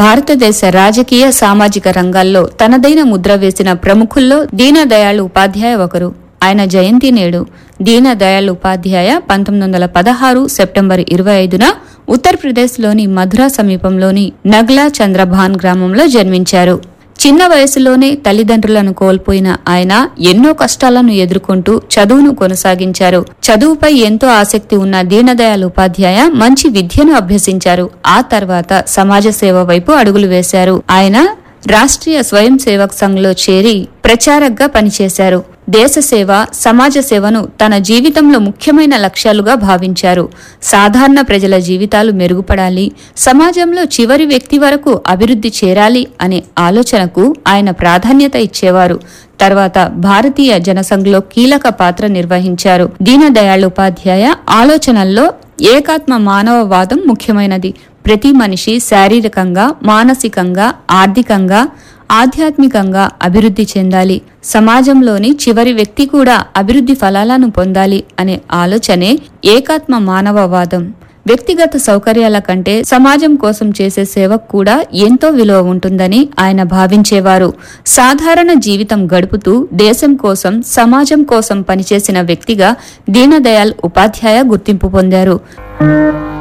భారతదేశ రాజకీయ సామాజిక రంగాల్లో తనదైన ముద్ర వేసిన ప్రముఖుల్లో దీనదయాళ్ ఉపాధ్యాయ ఒకరు ఆయన జయంతి నేడు దీనదయాళ్ ఉపాధ్యాయ పంతొమ్మిది వందల పదహారు సెప్టెంబర్ ఇరవై ఐదున ఉత్తరప్రదేశ్లోని మధుర సమీపంలోని నగ్లా చంద్రభాన్ గ్రామంలో జన్మించారు చిన్న వయసులోనే తల్లిదండ్రులను కోల్పోయిన ఆయన ఎన్నో కష్టాలను ఎదుర్కొంటూ చదువును కొనసాగించారు చదువుపై ఎంతో ఆసక్తి ఉన్న దీనదయాళ్ ఉపాధ్యాయ మంచి విద్యను అభ్యసించారు ఆ తర్వాత సమాజ సేవ వైపు అడుగులు వేశారు ఆయన రాష్ట్రీయ స్వయం సేవక్ సంఘ్లో చేరి ప్రచారక్గా పనిచేశారు దేశ సేవ సమాజ సేవను తన జీవితంలో ముఖ్యమైన లక్ష్యాలుగా భావించారు సాధారణ ప్రజల జీవితాలు మెరుగుపడాలి సమాజంలో చివరి వ్యక్తి వరకు అభివృద్ధి చేరాలి అనే ఆలోచనకు ఆయన ప్రాధాన్యత ఇచ్చేవారు తర్వాత భారతీయ జనసంఘ్లో కీలక పాత్ర నిర్వహించారు దీనదయాళ్ ఉపాధ్యాయ ఆలోచనల్లో ఏకాత్మ మానవవాదం ముఖ్యమైనది ప్రతి మనిషి శారీరకంగా మానసికంగా ఆర్థికంగా ఆధ్యాత్మికంగా అభివృద్ధి చెందాలి సమాజంలోని చివరి వ్యక్తి కూడా అభివృద్ధి ఫలాలను పొందాలి అనే ఆలోచనే ఏకాత్మ మానవవాదం వ్యక్తిగత సౌకర్యాల కంటే సమాజం కోసం చేసే సేవకు కూడా ఎంతో విలువ ఉంటుందని ఆయన భావించేవారు సాధారణ జీవితం గడుపుతూ దేశం కోసం సమాజం కోసం పనిచేసిన వ్యక్తిగా దీనదయాళ్ ఉపాధ్యాయ గుర్తింపు పొందారు